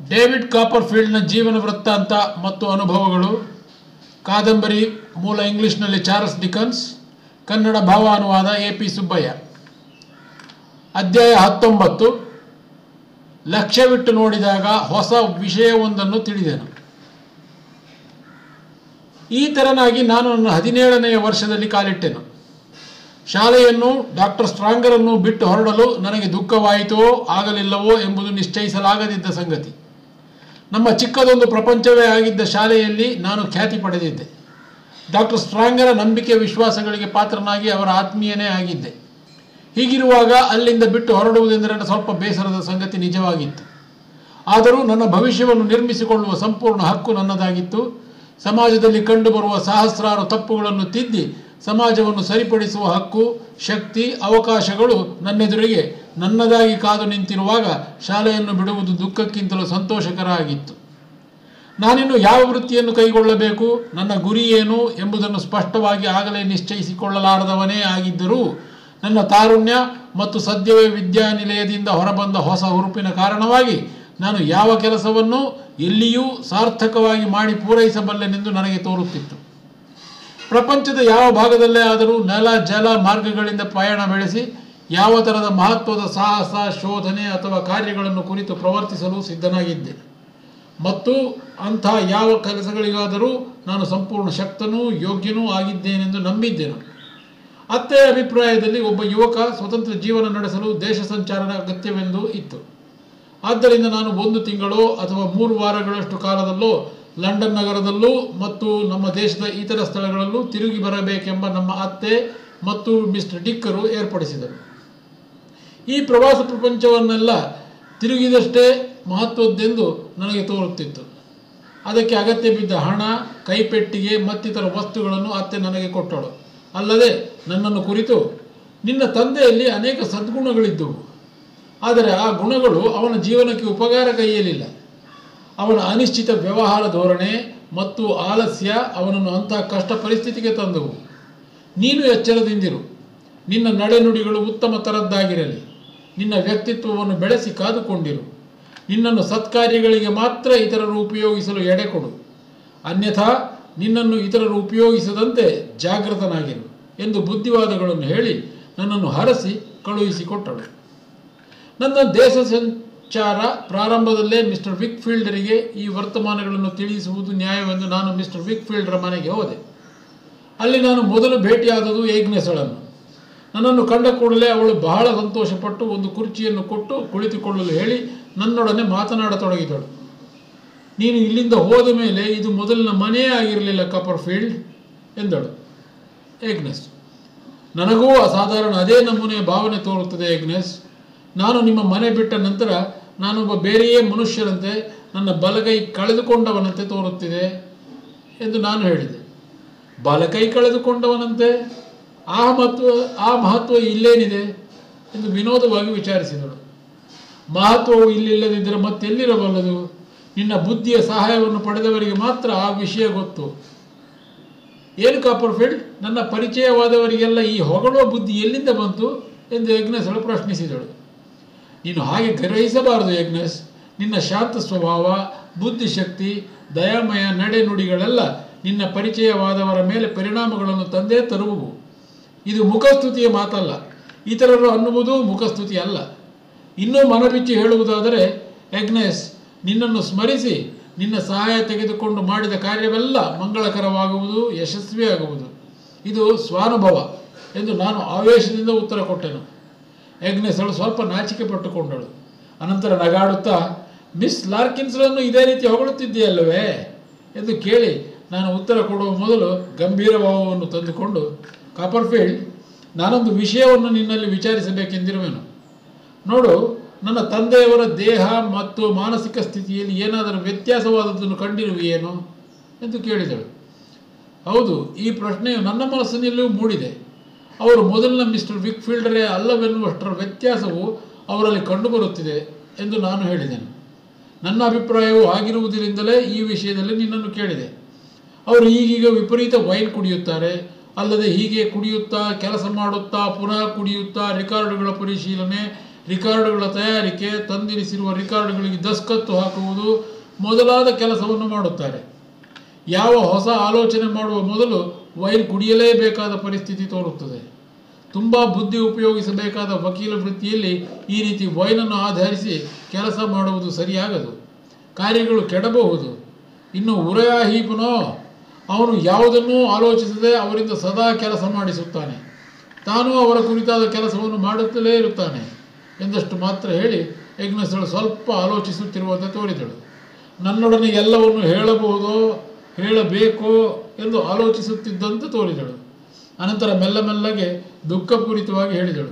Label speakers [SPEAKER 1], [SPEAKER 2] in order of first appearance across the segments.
[SPEAKER 1] David ಕಾಪರ್ಫೀಲ್ಡ್ನ ಜೀವನ ವೃತ್ತಾಂತ ಮತ್ತು ಅನುಭವಗಳು ಕಾದಂಬರಿ ಮೂಲ ಇಂಗ್ಲಿಷ್ನಲ್ಲಿ ಚಾರ್ಲ್ಸ್ ಡಿಕನ್ಸ್ ಕನ್ನಡ ಭಾವಾನುವಾದ ಎ ಪಿ ಸುಬ್ಬಯ್ಯ ಅಧ್ಯಾಯ ಹತ್ತೊಂಬತ್ತು ಲಕ್ಷ್ಯವಿಟ್ಟು ನೋಡಿದಾಗ ಹೊಸ ವಿಷಯವೊಂದನ್ನು ತಿಳಿದೆನು ಈ ತೆರನಾಗಿ ನಾನು ನನ್ನ ಹದಿನೇಳನೆಯ ವರ್ಷದಲ್ಲಿ ಕಾಲಿಟ್ಟೆನು ಶಾಲೆಯನ್ನು ಡಾಕ್ಟರ್ ಸ್ಟ್ರಾಂಗರನ್ನು ಬಿಟ್ಟು ಹೊರಡಲು ನನಗೆ ದುಃಖವಾಯಿತೋ ಆಗಲಿಲ್ಲವೋ ಎಂಬುದು ನಿಶ್ಚಯಿಸಲಾಗದಿದ್ದ ಸಂಗತಿ ನಮ್ಮ ಚಿಕ್ಕದೊಂದು ಪ್ರಪಂಚವೇ ಆಗಿದ್ದ ಶಾಲೆಯಲ್ಲಿ ನಾನು ಖ್ಯಾತಿ ಪಡೆದಿದ್ದೆ ಡಾಕ್ಟರ್ ಸ್ಟ್ರಾಂಗರ ನಂಬಿಕೆ ವಿಶ್ವಾಸಗಳಿಗೆ ಪಾತ್ರನಾಗಿ ಅವರ ಆತ್ಮೀಯನೇ ಆಗಿದ್ದೆ ಹೀಗಿರುವಾಗ ಅಲ್ಲಿಂದ ಬಿಟ್ಟು ಹೊರಡುವುದೆಂದರೆ ಸ್ವಲ್ಪ ಬೇಸರದ ಸಂಗತಿ ನಿಜವಾಗಿತ್ತು ಆದರೂ ನನ್ನ ಭವಿಷ್ಯವನ್ನು ನಿರ್ಮಿಸಿಕೊಳ್ಳುವ ಸಂಪೂರ್ಣ ಹಕ್ಕು ನನ್ನದಾಗಿತ್ತು ಸಮಾಜದಲ್ಲಿ ಕಂಡುಬರುವ ಸಹಸ್ರಾರು ತಪ್ಪುಗಳನ್ನು ತಿದ್ದಿ ಸಮಾಜವನ್ನು ಸರಿಪಡಿಸುವ ಹಕ್ಕು ಶಕ್ತಿ ಅವಕಾಶಗಳು ನನ್ನೆದುರಿಗೆ ನನ್ನದಾಗಿ ಕಾದು ನಿಂತಿರುವಾಗ ಶಾಲೆಯನ್ನು ಬಿಡುವುದು ದುಃಖಕ್ಕಿಂತಲೂ ಸಂತೋಷಕರ ಆಗಿತ್ತು ನಾನಿನ್ನು ಯಾವ ವೃತ್ತಿಯನ್ನು ಕೈಗೊಳ್ಳಬೇಕು ನನ್ನ ಗುರಿ ಏನು ಎಂಬುದನ್ನು ಸ್ಪಷ್ಟವಾಗಿ ಆಗಲೇ ನಿಶ್ಚಯಿಸಿಕೊಳ್ಳಲಾರದವನೇ ಆಗಿದ್ದರೂ ನನ್ನ ತಾರುಣ್ಯ ಮತ್ತು ಸದ್ಯವೇ ವಿದ್ಯಾನಿಲಯದಿಂದ ಹೊರಬಂದ ಹೊಸ ಹುರುಪಿನ ಕಾರಣವಾಗಿ ನಾನು ಯಾವ ಕೆಲಸವನ್ನು ಎಲ್ಲಿಯೂ ಸಾರ್ಥಕವಾಗಿ ಮಾಡಿ ಪೂರೈಸಬಲ್ಲೆನೆಂದು ನನಗೆ ತೋರುತ್ತಿತ್ತು ಪ್ರಪಂಚದ ಯಾವ ಭಾಗದಲ್ಲೇ ಆದರೂ ನೆಲ ಜಲ ಮಾರ್ಗಗಳಿಂದ ಪಯಣ ಬೆಳೆಸಿ ಯಾವ ಥರದ ಮಹತ್ವದ ಸಾಹಸ ಶೋಧನೆ ಅಥವಾ ಕಾರ್ಯಗಳನ್ನು ಕುರಿತು ಪ್ರವರ್ತಿಸಲು ಸಿದ್ಧನಾಗಿದ್ದೆ ಮತ್ತು ಅಂಥ ಯಾವ ಕೆಲಸಗಳಿಗಾದರೂ ನಾನು ಸಂಪೂರ್ಣ ಶಕ್ತನೂ ಯೋಗ್ಯನೂ ಆಗಿದ್ದೇನೆಂದು ನಂಬಿದ್ದೆನು ಅತ್ತೆಯ ಅಭಿಪ್ರಾಯದಲ್ಲಿ ಒಬ್ಬ ಯುವಕ ಸ್ವತಂತ್ರ ಜೀವನ ನಡೆಸಲು ದೇಶ ಸಂಚಾರದ ಅಗತ್ಯವೆಂದು ಇತ್ತು ಆದ್ದರಿಂದ ನಾನು ಒಂದು ತಿಂಗಳೋ ಅಥವಾ ಮೂರು ವಾರಗಳಷ್ಟು ಕಾಲದಲ್ಲೋ ಲಂಡನ್ ನಗರದಲ್ಲೂ ಮತ್ತು ನಮ್ಮ ದೇಶದ ಇತರ ಸ್ಥಳಗಳಲ್ಲೂ ತಿರುಗಿ ಬರಬೇಕೆಂಬ ನಮ್ಮ ಅತ್ತೆ ಮತ್ತು ಮಿಸ್ಟರ್ ಡಿಕ್ಕರು ಏರ್ಪಡಿಸಿದರು ಈ ಪ್ರವಾಸ ಪ್ರಪಂಚವನ್ನೆಲ್ಲ ತಿರುಗಿದಷ್ಟೇ ಮಹತ್ವದ್ದೆಂದು ನನಗೆ ತೋರುತ್ತಿತ್ತು ಅದಕ್ಕೆ ಅಗತ್ಯ ಬಿದ್ದ ಹಣ ಕೈಪೆಟ್ಟಿಗೆ ಮತ್ತಿತರ ವಸ್ತುಗಳನ್ನು ಅತ್ತೆ ನನಗೆ ಕೊಟ್ಟಳು ಅಲ್ಲದೆ ನನ್ನನ್ನು ಕುರಿತು ನಿನ್ನ ತಂದೆಯಲ್ಲಿ ಅನೇಕ ಸದ್ಗುಣಗಳಿದ್ದವು ಆದರೆ ಆ ಗುಣಗಳು ಅವನ ಜೀವನಕ್ಕೆ ಉಪಕಾರ ಕೈಯಲಿಲ್ಲ ಅವನ ಅನಿಶ್ಚಿತ ವ್ಯವಹಾರ ಧೋರಣೆ ಮತ್ತು ಆಲಸ್ಯ ಅವನನ್ನು ಅಂಥ ಕಷ್ಟ ಪರಿಸ್ಥಿತಿಗೆ ತಂದವು ನೀನು ಎಚ್ಚರದಿಂದಿರು ನಿನ್ನ ನಡೆನುಡಿಗಳು ಉತ್ತಮ ಥರದ್ದಾಗಿರಲಿ ನಿನ್ನ ವ್ಯಕ್ತಿತ್ವವನ್ನು ಬೆಳೆಸಿ ಕಾದುಕೊಂಡಿರು ನಿನ್ನನ್ನು ಸತ್ಕಾರ್ಯಗಳಿಗೆ ಮಾತ್ರ ಇತರರು ಉಪಯೋಗಿಸಲು ಎಡೆಕೊಡು ಅನ್ಯಥಾ ನಿನ್ನನ್ನು ಇತರರು ಉಪಯೋಗಿಸದಂತೆ ಜಾಗೃತನಾಗಿರು ಎಂದು ಬುದ್ಧಿವಾದಗಳನ್ನು ಹೇಳಿ ನನ್ನನ್ನು ಹರಸಿ ಕಳುಹಿಸಿಕೊಟ್ಟಳು ನನ್ನ ದೇಶ ಸಂಚಾರ ಪ್ರಾರಂಭದಲ್ಲೇ ಮಿಸ್ಟರ್ ವಿಕ್ಫೀಲ್ಡರಿಗೆ ಈ ವರ್ತಮಾನಗಳನ್ನು ತಿಳಿಸುವುದು ನ್ಯಾಯವೆಂದು ನಾನು ಮಿಸ್ಟರ್ ವಿಕ್ಫೀಲ್ಡರ ಮನೆಗೆ ಹೋದೆ ಅಲ್ಲಿ ನಾನು ಮೊದಲು ಭೇಟಿಯಾದದು ಏಗ್ನೆಸಳನ್ನು ನನ್ನನ್ನು ಕಂಡ ಕೂಡಲೇ ಅವಳು ಬಹಳ ಸಂತೋಷಪಟ್ಟು ಒಂದು ಕುರ್ಚಿಯನ್ನು ಕೊಟ್ಟು ಕುಳಿತುಕೊಳ್ಳಲು ಹೇಳಿ ನನ್ನೊಡನೆ ಮಾತನಾಡತೊಡಗಿದಳು ನೀನು ಇಲ್ಲಿಂದ ಹೋದ ಮೇಲೆ ಇದು ಮೊದಲಿನ ಮನೆಯೇ ಆಗಿರಲಿಲ್ಲ ಕಪರ್ಫೀಲ್ಡ್ ಎಂದಳು ಏಗ್ನೆಸ್ ನನಗೂ ಅಸಾಧಾರಣ ಅದೇ ನಮೂನೆಯ ಭಾವನೆ ತೋರುತ್ತದೆ ಏಗ್ನೆಸ್ ನಾನು ನಿಮ್ಮ ಮನೆ ಬಿಟ್ಟ ನಂತರ ನಾನೊಬ್ಬ ಬೇರೆಯೇ ಮನುಷ್ಯರಂತೆ ನನ್ನ ಬಲಗೈ ಕಳೆದುಕೊಂಡವನಂತೆ ತೋರುತ್ತಿದೆ ಎಂದು ನಾನು ಹೇಳಿದೆ ಬಲಕೈ ಕಳೆದುಕೊಂಡವನಂತೆ ಆ ಮಹತ್ವ ಆ ಮಹತ್ವ ಇಲ್ಲೇನಿದೆ ಎಂದು ವಿನೋದವಾಗಿ ವಿಚಾರಿಸಿದಳು ಮಹತ್ವವು ಇಲ್ಲಿಲ್ಲದಿದ್ದರೆ ಮತ್ತೆಲ್ಲಿರಬಲ್ಲದು ನಿನ್ನ ಬುದ್ಧಿಯ ಸಹಾಯವನ್ನು ಪಡೆದವರಿಗೆ ಮಾತ್ರ ಆ ವಿಷಯ ಗೊತ್ತು ಏನು ಕಾಪರ್ಫೀಲ್ಡ್ ನನ್ನ ಪರಿಚಯವಾದವರಿಗೆಲ್ಲ ಈ ಹೊಗಳುವ ಬುದ್ಧಿ ಎಲ್ಲಿಂದ ಬಂತು ಎಂದು ಯಜ್ಞಸಳು ಪ್ರಶ್ನಿಸಿದಳು ನೀನು ಹಾಗೆ ಗ್ರಹಿಸಬಾರದು ಯಜ್ಞಸ್ ನಿನ್ನ ಶಾಂತ ಸ್ವಭಾವ ಬುದ್ಧಿಶಕ್ತಿ ದಯಾಮಯ ನಡೆನುಡಿಗಳೆಲ್ಲ ನಿನ್ನ ಪರಿಚಯವಾದವರ ಮೇಲೆ ಪರಿಣಾಮಗಳನ್ನು ತಂದೇ ತರುವುವು ಇದು ಮುಖಸ್ತುತಿಯ ಮಾತಲ್ಲ ಇತರರು ಅನ್ನುವುದು ಮುಖಸ್ತುತಿ ಅಲ್ಲ ಇನ್ನೂ ಮನಬಿಚ್ಚಿ ಹೇಳುವುದಾದರೆ ಎಗ್ನೆಸ್ ನಿನ್ನನ್ನು ಸ್ಮರಿಸಿ ನಿನ್ನ ಸಹಾಯ ತೆಗೆದುಕೊಂಡು ಮಾಡಿದ ಕಾರ್ಯವೆಲ್ಲ ಮಂಗಳಕರವಾಗುವುದು ಯಶಸ್ವಿಯಾಗುವುದು ಇದು ಸ್ವಾನುಭವ ಎಂದು ನಾನು ಆವೇಶದಿಂದ ಉತ್ತರ ಕೊಟ್ಟೆನು ಎಗ್ನೆಸಳು ಸ್ವಲ್ಪ ನಾಚಿಕೆ ಪಟ್ಟುಕೊಂಡಳು ಅನಂತರ ನಗಾಡುತ್ತಾ ಮಿಸ್ ಲಾರ್ಕಿನ್ಸ್ರನ್ನು ಇದೇ ರೀತಿ ಹೊಗಳುತ್ತಿದ್ದೀಯಲ್ಲವೇ ಎಂದು ಕೇಳಿ ನಾನು ಉತ್ತರ ಕೊಡುವ ಮೊದಲು ಗಂಭೀರ ಭಾವವನ್ನು ತಂದುಕೊಂಡು ಕಾಪರ್ಫೀಲ್ಡ್ ನಾನೊಂದು ವಿಷಯವನ್ನು ನಿನ್ನಲ್ಲಿ ವಿಚಾರಿಸಬೇಕೆಂದಿರುವೆನು ನೋಡು ನನ್ನ ತಂದೆಯವರ ದೇಹ ಮತ್ತು ಮಾನಸಿಕ ಸ್ಥಿತಿಯಲ್ಲಿ ಏನಾದರೂ ವ್ಯತ್ಯಾಸವಾದದ್ದನ್ನು ಕಂಡಿರುವೆಯೇನು ಎಂದು ಕೇಳಿದಳು ಹೌದು ಈ ಪ್ರಶ್ನೆಯು ನನ್ನ ಮನಸ್ಸಿನಲ್ಲೂ ಮೂಡಿದೆ ಅವರು ಮೊದಲಿನ ಮಿಸ್ಟರ್ ವಿಕ್ಫೀಲ್ಡರೇ ಅಲ್ಲವೆನ್ನುವಷ್ಟರ ವ್ಯತ್ಯಾಸವು ಅವರಲ್ಲಿ ಕಂಡುಬರುತ್ತಿದೆ ಎಂದು ನಾನು ಹೇಳಿದೆನು ನನ್ನ ಅಭಿಪ್ರಾಯವು ಆಗಿರುವುದರಿಂದಲೇ ಈ ವಿಷಯದಲ್ಲಿ ನಿನ್ನನ್ನು ಕೇಳಿದೆ ಅವರು ಈಗೀಗ ವಿಪರೀತ ವೈನ್ ಕುಡಿಯುತ್ತಾರೆ ಅಲ್ಲದೆ ಹೀಗೆ ಕುಡಿಯುತ್ತಾ ಕೆಲಸ ಮಾಡುತ್ತಾ ಪುನಃ ಕುಡಿಯುತ್ತಾ ರೆಕಾರ್ಡುಗಳ ಪರಿಶೀಲನೆ ರಿಕಾರ್ಡುಗಳ ತಯಾರಿಕೆ ತಂದಿರಿಸಿರುವ ರಿಕಾರ್ಡುಗಳಿಗೆ ದಸ್ಕತ್ತು ಹಾಕುವುದು ಮೊದಲಾದ ಕೆಲಸವನ್ನು ಮಾಡುತ್ತಾರೆ ಯಾವ ಹೊಸ ಆಲೋಚನೆ ಮಾಡುವ ಮೊದಲು ವೈನ್ ಕುಡಿಯಲೇಬೇಕಾದ ಪರಿಸ್ಥಿತಿ ತೋರುತ್ತದೆ ತುಂಬ ಬುದ್ಧಿ ಉಪಯೋಗಿಸಬೇಕಾದ ವಕೀಲ ವೃತ್ತಿಯಲ್ಲಿ ಈ ರೀತಿ ವೈನನ್ನು ಆಧರಿಸಿ ಕೆಲಸ ಮಾಡುವುದು ಸರಿಯಾಗದು ಕಾರ್ಯಗಳು ಕೆಡಬಹುದು ಇನ್ನು ಉರಯಾಹೀಪನೋ ಅವನು ಯಾವುದನ್ನೂ ಆಲೋಚಿಸದೆ ಅವರಿಂದ ಸದಾ ಕೆಲಸ ಮಾಡಿಸುತ್ತಾನೆ ತಾನೂ ಅವರ ಕುರಿತಾದ ಕೆಲಸವನ್ನು ಮಾಡುತ್ತಲೇ ಇರುತ್ತಾನೆ ಎಂದಷ್ಟು ಮಾತ್ರ ಹೇಳಿ ಯಜ್ಞಸ್ಥಳು ಸ್ವಲ್ಪ ಆಲೋಚಿಸುತ್ತಿರುವಂತೆ ತೋರಿದಳು ನನ್ನೊಡನೆ ಎಲ್ಲವನ್ನು ಹೇಳಬಹುದೋ ಹೇಳಬೇಕೋ ಎಂದು ಆಲೋಚಿಸುತ್ತಿದ್ದಂತೆ ತೋರಿದಳು ಅನಂತರ ಮೆಲ್ಲ ಮೆಲ್ಲಗೆ ದುಃಖಪೂರಿತವಾಗಿ ಹೇಳಿದಳು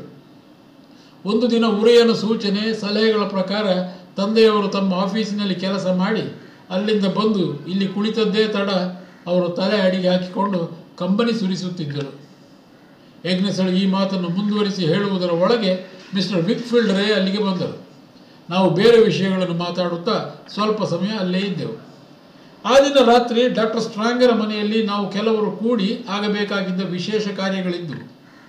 [SPEAKER 1] ಒಂದು ದಿನ ಉರೆಯನ ಸೂಚನೆ ಸಲಹೆಗಳ ಪ್ರಕಾರ ತಂದೆಯವರು ತಮ್ಮ ಆಫೀಸಿನಲ್ಲಿ ಕೆಲಸ ಮಾಡಿ ಅಲ್ಲಿಂದ ಬಂದು ಇಲ್ಲಿ ಕುಳಿತದ್ದೇ ತಡ ಅವರು ತಲೆ ಅಡಿಗೆ ಹಾಕಿಕೊಂಡು ಕಂಬನಿ ಸುರಿಸುತ್ತಿದ್ದರು ಯಜ್ಞಸಳು ಈ ಮಾತನ್ನು ಮುಂದುವರಿಸಿ ಹೇಳುವುದರ ಒಳಗೆ ಮಿಸ್ಟರ್ ವಿಕ್ಫೀಲ್ಡ್ ರೇ ಅಲ್ಲಿಗೆ ಬಂದರು ನಾವು ಬೇರೆ ವಿಷಯಗಳನ್ನು ಮಾತಾಡುತ್ತಾ ಸ್ವಲ್ಪ ಸಮಯ ಅಲ್ಲೇ ಇದ್ದೆವು ಆ ದಿನ ರಾತ್ರಿ ಡಾಕ್ಟರ್ ಸ್ಟ್ರಾಂಗರ ಮನೆಯಲ್ಲಿ ನಾವು ಕೆಲವರು ಕೂಡಿ ಆಗಬೇಕಾಗಿದ್ದ ವಿಶೇಷ ಕಾರ್ಯಗಳಿದ್ದವು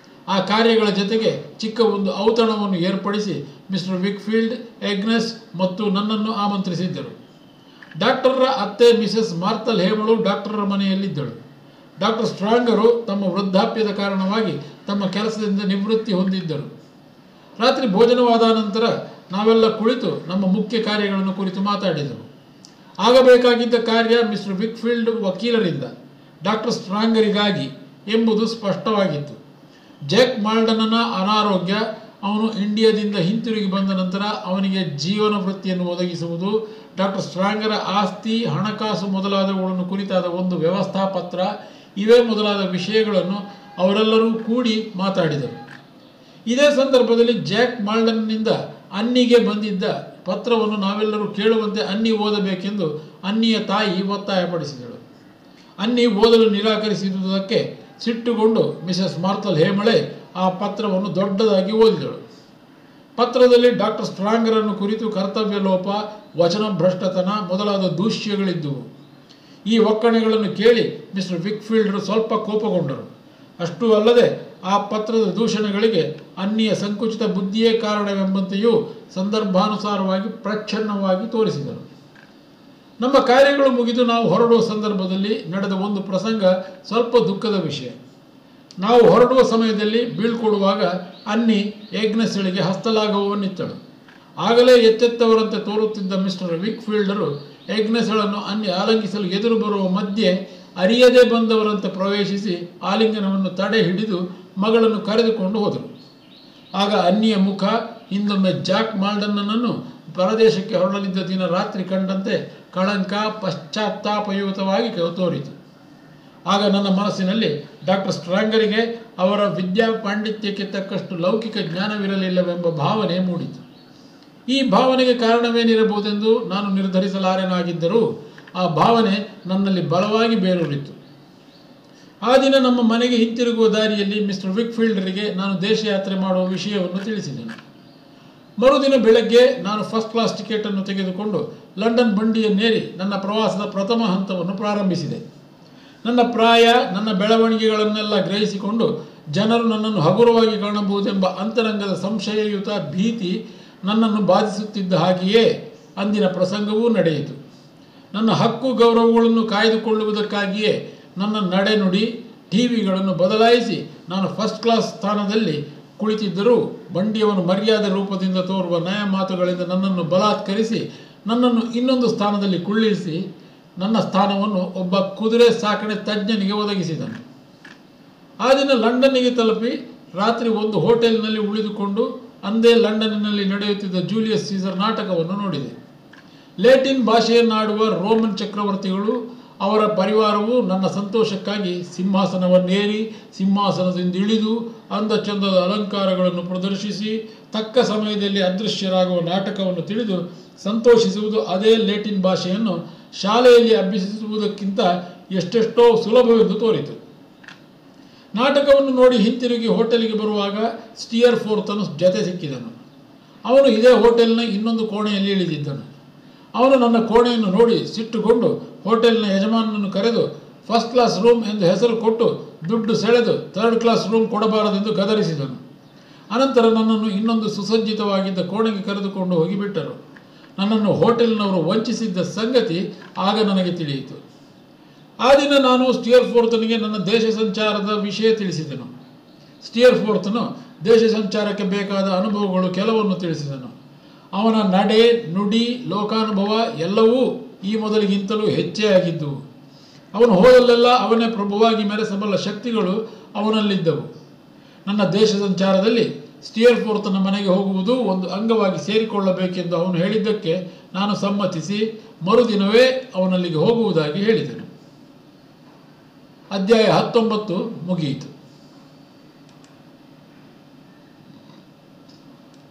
[SPEAKER 1] ಆ ಕಾರ್ಯಗಳ ಜೊತೆಗೆ ಚಿಕ್ಕ ಒಂದು ಔತಣವನ್ನು ಏರ್ಪಡಿಸಿ ಮಿಸ್ಟರ್ ವಿಕ್ಫೀಲ್ಡ್ ಎಗ್ನೆಸ್ ಮತ್ತು ನನ್ನನ್ನು ಆಮಂತ್ರಿಸಿದ್ದರು ಡಾಕ್ಟರ್ರ ಅತ್ತೆ ಮಿಸೆಸ್ ಮಾರ್ತಲ್ ಹೇಮಳು ಡಾಕ್ಟರರ ಮನೆಯಲ್ಲಿದ್ದಳು ಡಾಕ್ಟರ್ ಸ್ಟ್ರಾಂಗರು ತಮ್ಮ ವೃದ್ಧಾಪ್ಯದ ಕಾರಣವಾಗಿ ತಮ್ಮ ಕೆಲಸದಿಂದ ನಿವೃತ್ತಿ ಹೊಂದಿದ್ದರು ರಾತ್ರಿ ಭೋಜನವಾದ ನಂತರ ನಾವೆಲ್ಲ ಕುಳಿತು ನಮ್ಮ ಮುಖ್ಯ ಕಾರ್ಯಗಳನ್ನು ಕುರಿತು ಮಾತಾಡಿದೆವು ಆಗಬೇಕಾಗಿದ್ದ ಕಾರ್ಯ ಮಿಸ್ಟರ್ ವಿಕ್ಫೀಲ್ಡ್ ವಕೀಲರಿಂದ ಡಾಕ್ಟರ್ ಸ್ಟ್ರಾಂಗರಿಗಾಗಿ ಎಂಬುದು ಸ್ಪಷ್ಟವಾಗಿತ್ತು ಜೆಕ್ ಮಾಲ್ಡನನ ಅನಾರೋಗ್ಯ ಅವನು ಇಂಡಿಯಾದಿಂದ ಹಿಂತಿರುಗಿ ಬಂದ ನಂತರ ಅವನಿಗೆ ಜೀವನ ವೃತ್ತಿಯನ್ನು ಒದಗಿಸುವುದು ಡಾಕ್ಟರ್ ಸ್ಟ್ರಾಂಗರ ಆಸ್ತಿ ಹಣಕಾಸು ಮೊದಲಾದವುಗಳನ್ನು ಕುರಿತಾದ ಒಂದು ವ್ಯವಸ್ಥಾಪತ್ರ ಇವೇ ಮೊದಲಾದ ವಿಷಯಗಳನ್ನು ಅವರೆಲ್ಲರೂ ಕೂಡಿ ಮಾತಾಡಿದರು ಇದೇ ಸಂದರ್ಭದಲ್ಲಿ ಜಾಕ್ ಮಾಲ್ಡನ್ನಿಂದ ಅನ್ನಿಗೆ ಬಂದಿದ್ದ ಪತ್ರವನ್ನು ನಾವೆಲ್ಲರೂ ಕೇಳುವಂತೆ ಅನ್ನಿ ಓದಬೇಕೆಂದು ಅನ್ನಿಯ ತಾಯಿ ಒತ್ತಾಯಪಡಿಸಿದಳು ಅನ್ನಿ ಓದಲು ನಿರಾಕರಿಸಿದುದಕ್ಕೆ ಸಿಟ್ಟುಗೊಂಡು ಮಿಸೆಸ್ ಮಾರ್ತಲ್ ಹೇಮಳೆ ಆ ಪತ್ರವನ್ನು ದೊಡ್ಡದಾಗಿ ಓದಿದಳು ಪತ್ರದಲ್ಲಿ ಡಾಕ್ಟರ್ ಸ್ಟ್ರಾಂಗರನ್ನು ಕುರಿತು ಕರ್ತವ್ಯ ಲೋಪ ವಚನ ಭ್ರಷ್ಟತನ ಮೊದಲಾದ ದೂಷ್ಯಗಳಿದ್ದುವು ಈ ಒಕ್ಕಣೆಗಳನ್ನು ಕೇಳಿ ಮಿಸ್ಟರ್ ವಿಕ್ಫೀಲ್ಡರು ಸ್ವಲ್ಪ ಕೋಪಗೊಂಡರು ಅಷ್ಟೂ ಅಲ್ಲದೆ ಆ ಪತ್ರದ ದೂಷಣೆಗಳಿಗೆ ಅನ್ನಿಯ ಸಂಕುಚಿತ ಬುದ್ಧಿಯೇ ಕಾರಣವೆಂಬಂತೆಯೂ ಸಂದರ್ಭಾನುಸಾರವಾಗಿ ಪ್ರಚ್ಛನ್ನವಾಗಿ ತೋರಿಸಿದರು ನಮ್ಮ ಕಾರ್ಯಗಳು ಮುಗಿದು ನಾವು ಹೊರಡುವ ಸಂದರ್ಭದಲ್ಲಿ ನಡೆದ ಒಂದು ಪ್ರಸಂಗ ಸ್ವಲ್ಪ ದುಃಖದ ವಿಷಯ ನಾವು ಹೊರಡುವ ಸಮಯದಲ್ಲಿ ಬೀಳ್ಕೊಡುವಾಗ ಅನ್ನಿ ಯಜ್ಞಸ್ಥಳಿಗೆ ಹಸ್ತಲಾಘವನ್ನಿತ್ತಳು ಆಗಲೇ ಎಚ್ಚೆತ್ತವರಂತೆ ತೋರುತ್ತಿದ್ದ ಮಿಸ್ಟರ್ ವಿಕ್ಫೀಲ್ಡರು ಯಜ್ಞಸ್ಥಳನ್ನು ಅನ್ನಿ ಆಲಂಗಿಸಲು ಎದುರು ಬರುವ ಮಧ್ಯೆ ಅರಿಯದೇ ಬಂದವರಂತೆ ಪ್ರವೇಶಿಸಿ ಆಲಿಂಗನವನ್ನು ತಡೆ ಹಿಡಿದು ಮಗಳನ್ನು ಕರೆದುಕೊಂಡು ಹೋದರು ಆಗ ಅನ್ನಿಯ ಮುಖ ಹಿಂದೊಮ್ಮೆ ಜಾಕ್ ಮಾಲ್ಡನ್ನನನ್ನು ಪರದೇಶಕ್ಕೆ ಹೊರಡಲಿದ್ದ ದಿನ ರಾತ್ರಿ ಕಂಡಂತೆ ಕಳಂಕ ಪಶ್ಚಾತ್ತಾಪಯುತವಾಗಿ ಕ- ತೋರಿತು ಆಗ ನನ್ನ ಮನಸ್ಸಿನಲ್ಲಿ ಡಾಕ್ಟರ್ ಸ್ಟ್ರಾಂಗರಿಗೆ ಅವರ ವಿದ್ಯಾ ಪಾಂಡಿತ್ಯಕ್ಕೆ ತಕ್ಕಷ್ಟು ಲೌಕಿಕ ಜ್ಞಾನವಿರಲಿಲ್ಲವೆಂಬ ಭಾವನೆ ಮೂಡಿತು ಈ ಭಾವನೆಗೆ ಕಾರಣವೇನಿರಬಹುದೆಂದು ನಾನು ನಿರ್ಧರಿಸಲಾರೆನಾಗಿದ್ದರೂ ಆ ಭಾವನೆ ನನ್ನಲ್ಲಿ ಬಲವಾಗಿ ಬೇರೂರಿತು ಆ ದಿನ ನಮ್ಮ ಮನೆಗೆ ಹಿಂತಿರುಗುವ ದಾರಿಯಲ್ಲಿ ಮಿಸ್ಟರ್ ವಿಕ್ಫೀಲ್ಡರಿಗೆ ನಾನು ದೇಶಯಾತ್ರೆ ಮಾಡುವ ವಿಷಯವನ್ನು ತಿಳಿಸಿದೆನು ಮರುದಿನ ಬೆಳಗ್ಗೆ ನಾನು ಫಸ್ಟ್ ಕ್ಲಾಸ್ ಟಿಕೆಟನ್ನು ತೆಗೆದುಕೊಂಡು ಲಂಡನ್ ಬಂಡಿಯನ್ನೇರಿ ನನ್ನ ಪ್ರವಾಸದ ಪ್ರಥಮ ಹಂತವನ್ನು ಪ್ರಾರಂಭಿಸಿದೆ ನನ್ನ ಪ್ರಾಯ ನನ್ನ ಬೆಳವಣಿಗೆಗಳನ್ನೆಲ್ಲ ಗ್ರಹಿಸಿಕೊಂಡು ಜನರು ನನ್ನನ್ನು ಹಗುರವಾಗಿ ಕಾಣಬಹುದೆಂಬ ಅಂತರಂಗದ ಸಂಶಯಯುತ ಭೀತಿ ನನ್ನನ್ನು ಬಾಧಿಸುತ್ತಿದ್ದ ಹಾಗೆಯೇ ಅಂದಿನ ಪ್ರಸಂಗವೂ ನಡೆಯಿತು ನನ್ನ ಹಕ್ಕು ಗೌರವಗಳನ್ನು ಕಾಯ್ದುಕೊಳ್ಳುವುದಕ್ಕಾಗಿಯೇ ನನ್ನ ನಡೆನುಡಿ ಟಿವಿಗಳನ್ನು ಬದಲಾಯಿಸಿ ನಾನು ಫಸ್ಟ್ ಕ್ಲಾಸ್ ಸ್ಥಾನದಲ್ಲಿ ಕುಳಿತಿದ್ದರೂ ಬಂಡಿಯವನು ಮರ್ಯಾದೆ ರೂಪದಿಂದ ತೋರುವ ನಯ ಮಾತುಗಳಿಂದ ನನ್ನನ್ನು ಬಲಾತ್ಕರಿಸಿ ನನ್ನನ್ನು ಇನ್ನೊಂದು ಸ್ಥಾನದಲ್ಲಿ ಕುಳ್ಳಿರಿಸಿ ನನ್ನ ಸ್ಥಾನವನ್ನು ಒಬ್ಬ ಕುದುರೆ ಸಾಕಣೆ ತಜ್ಞನಿಗೆ ಒದಗಿಸಿದನು ಆ ದಿನ ಲಂಡನ್ನಿಗೆ ತಲುಪಿ ರಾತ್ರಿ ಒಂದು ಹೋಟೆಲ್ನಲ್ಲಿ ಉಳಿದುಕೊಂಡು ಅಂದೇ ಲಂಡನ್ನಿನಲ್ಲಿ ನಡೆಯುತ್ತಿದ್ದ ಜೂಲಿಯಸ್ ಸೀಸರ್ ನಾಟಕವನ್ನು ನೋಡಿದೆ ಲೇಟಿನ್ ಭಾಷೆಯನ್ನಾಡುವ ರೋಮನ್ ಚಕ್ರವರ್ತಿಗಳು ಅವರ ಪರಿವಾರವು ನನ್ನ ಸಂತೋಷಕ್ಕಾಗಿ ಸಿಂಹಾಸನವನ್ನೇರಿ ಸಿಂಹಾಸನದಿಂದ ಇಳಿದು ಅಂದ ಚಂದದ ಅಲಂಕಾರಗಳನ್ನು ಪ್ರದರ್ಶಿಸಿ ತಕ್ಕ ಸಮಯದಲ್ಲಿ ಅದೃಶ್ಯರಾಗುವ ನಾಟಕವನ್ನು ತಿಳಿದು ಸಂತೋಷಿಸುವುದು ಅದೇ ಲೇಟಿನ್ ಭಾಷೆಯನ್ನು ಶಾಲೆಯಲ್ಲಿ ಅಭ್ಯಸಿಸುವುದಕ್ಕಿಂತ ಎಷ್ಟೆಷ್ಟೋ ಸುಲಭವೆಂದು ತೋರಿತು ನಾಟಕವನ್ನು ನೋಡಿ ಹಿಂತಿರುಗಿ ಹೋಟೆಲಿಗೆ ಬರುವಾಗ ಸ್ಟಿಯರ್ ಫೋರ್ತನು ಜೊತೆ ಸಿಕ್ಕಿದನು ಅವನು ಇದೇ ಹೋಟೆಲ್ನ ಇನ್ನೊಂದು ಕೋಣೆಯಲ್ಲಿ ಇಳಿದಿದ್ದನು ಅವನು ನನ್ನ ಕೋಣೆಯನ್ನು ನೋಡಿ ಸಿಟ್ಟುಕೊಂಡು ಹೋಟೆಲ್ನ ಯಜಮಾನನನ್ನು ಕರೆದು ಫಸ್ಟ್ ಕ್ಲಾಸ್ ರೂಮ್ ಎಂದು ಹೆಸರು ಕೊಟ್ಟು ದುಡ್ಡು ಸೆಳೆದು ಥರ್ಡ್ ಕ್ಲಾಸ್ ರೂಮ್ ಕೊಡಬಾರದೆಂದು ಗದರಿಸಿದನು ಅನಂತರ ನನ್ನನ್ನು ಇನ್ನೊಂದು ಸುಸಜ್ಜಿತವಾಗಿದ್ದ ಕೋಣೆಗೆ ಕರೆದುಕೊಂಡು ಹೋಗಿಬಿಟ್ಟರು ನನ್ನನ್ನು ಹೋಟೆಲ್ನವರು ವಂಚಿಸಿದ್ದ ಸಂಗತಿ ಆಗ ನನಗೆ ತಿಳಿಯಿತು ಆ ದಿನ ನಾನು ಸ್ಟಿಯರ್ ಫೋರ್ತನಿಗೆ ನನ್ನ ದೇಶ ಸಂಚಾರದ ವಿಷಯ ತಿಳಿಸಿದೆನು ಸ್ಟಿಯರ್ ಫೋರ್ತನು ದೇಶ ಸಂಚಾರಕ್ಕೆ ಬೇಕಾದ ಅನುಭವಗಳು ಕೆಲವನ್ನು ತಿಳಿಸಿದನು ಅವನ ನಡೆ ನುಡಿ ಲೋಕಾನುಭವ ಎಲ್ಲವೂ ಈ ಮೊದಲಿಗಿಂತಲೂ ಹೆಚ್ಚೇ ಆಗಿದ್ದವು ಅವನು ಹೋದಲ್ಲೆಲ್ಲ ಅವನೇ ಪ್ರಭುವಾಗಿ ಮೆರೆಸಬಲ್ಲ ಶಕ್ತಿಗಳು ಅವನಲ್ಲಿದ್ದವು ನನ್ನ ದೇಶ ಸಂಚಾರದಲ್ಲಿ ಸ್ಟಿಯರ್ ಫೋರ್ತನ ಮನೆಗೆ ಹೋಗುವುದು ಒಂದು ಅಂಗವಾಗಿ ಸೇರಿಕೊಳ್ಳಬೇಕೆಂದು ಅವನು ಹೇಳಿದ್ದಕ್ಕೆ ನಾನು ಸಮ್ಮತಿಸಿ ಮರುದಿನವೇ ಅವನಲ್ಲಿಗೆ ಹೋಗುವುದಾಗಿ ಹೇಳಿದೆನು ಅಧ್ಯಾಯ ಹತ್ತೊಂಬತ್ತು ಮುಗಿಯಿತು